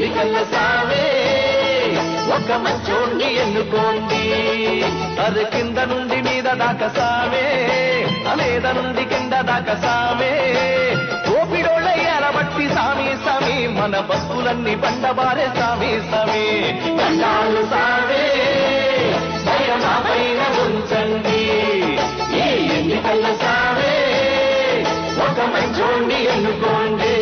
ఎన్నికల సావే ఒక మంచోణ్ణి ఎన్నుకోండి అరే కింద నుండి మీద దాకా సావే మీద నుండి కింద దాకా సావే ఓపిడోళ్ళయ్యాల బట్టి సామి సామి మన బస్సులన్నీ బండబారే సామి సామి దండాలు సావే భయమా పైన ఉంచండి ఈ ఎన్నికల సావే ఒక మంచోణ్ణి ఎన్నుకోండి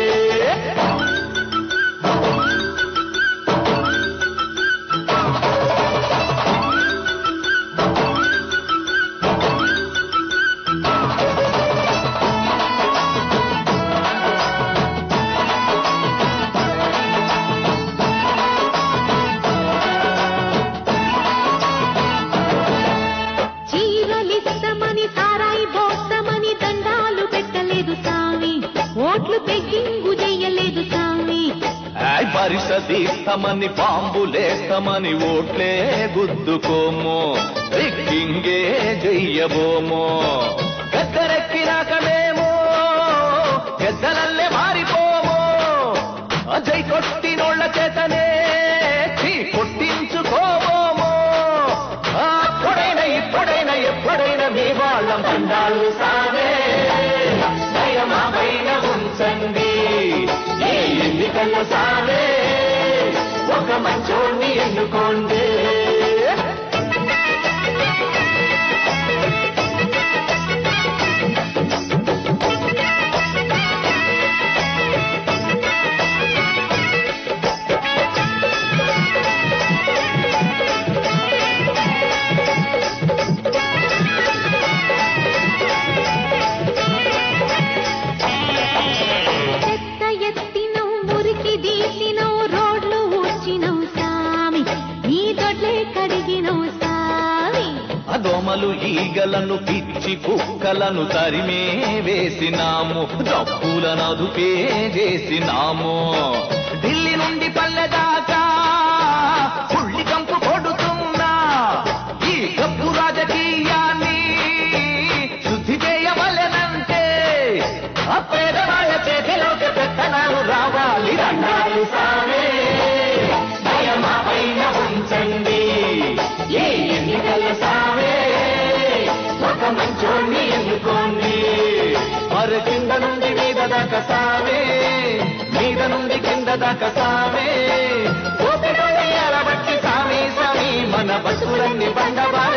చీరలిస్తమని సారాయి పోస్తామని దండాలు పెట్టలేదు సామి ఓట్లు పెగ్గింగు చెయ్యలేదు సామి ఆయ్ పరిషదీస్తామని బాంబులేస్తామని ఓట్లే గుద్దుకోము రిక్కింగే చెయ్యబోము పెద్దరెక్కినాక మేము పెద్దలల్లే మారిపోము అజయ్ కొట్టినోళ్ళ చేతనే చీ కొట్టించుకోబోము అప్పుడైనా ఇప్పుడైనా ఎప్పుడైనా మీ వాళ్ళం దండాలు సావే దయమా పైన ఉంచండి ఈ ఎన్నికల సావే ఒక మంచోణ్ణి ఎన్నుకోండి చెత్త ఎత్తినవు మురికి తీసినవు రోడ్లు ఊడ్చినవు సామి నీ దొడ్లే కడిగినవు సామి అదోమలు ఈగలను పిచ్చి కుక్కలను తరిమే వేసినాము డప్పులను అదుపే చేసినాము ఢిల్లీ నుండి పల్లె దాకా పుల్లి కంపు కొడుతున్నా ఈ కప్పు రాజకీయాన్ని శుద్ధి చేయవలెనంటే ఆ పేదవాళ్ళ చేతిలోకి పెత్తనాలు రావాలి దండాలు సామే భయమా పైన ఉంచండి ఏ ఎన్నికల సావే ఒక మంచోణ్ణి ఎన్నుకోండి మరి కింద నుండి మీద దాకా సావే మీద నుండి కింద దాకా సావే ఓపిక బట్టి సామి సామి మన బతుకులన్నీ బండబా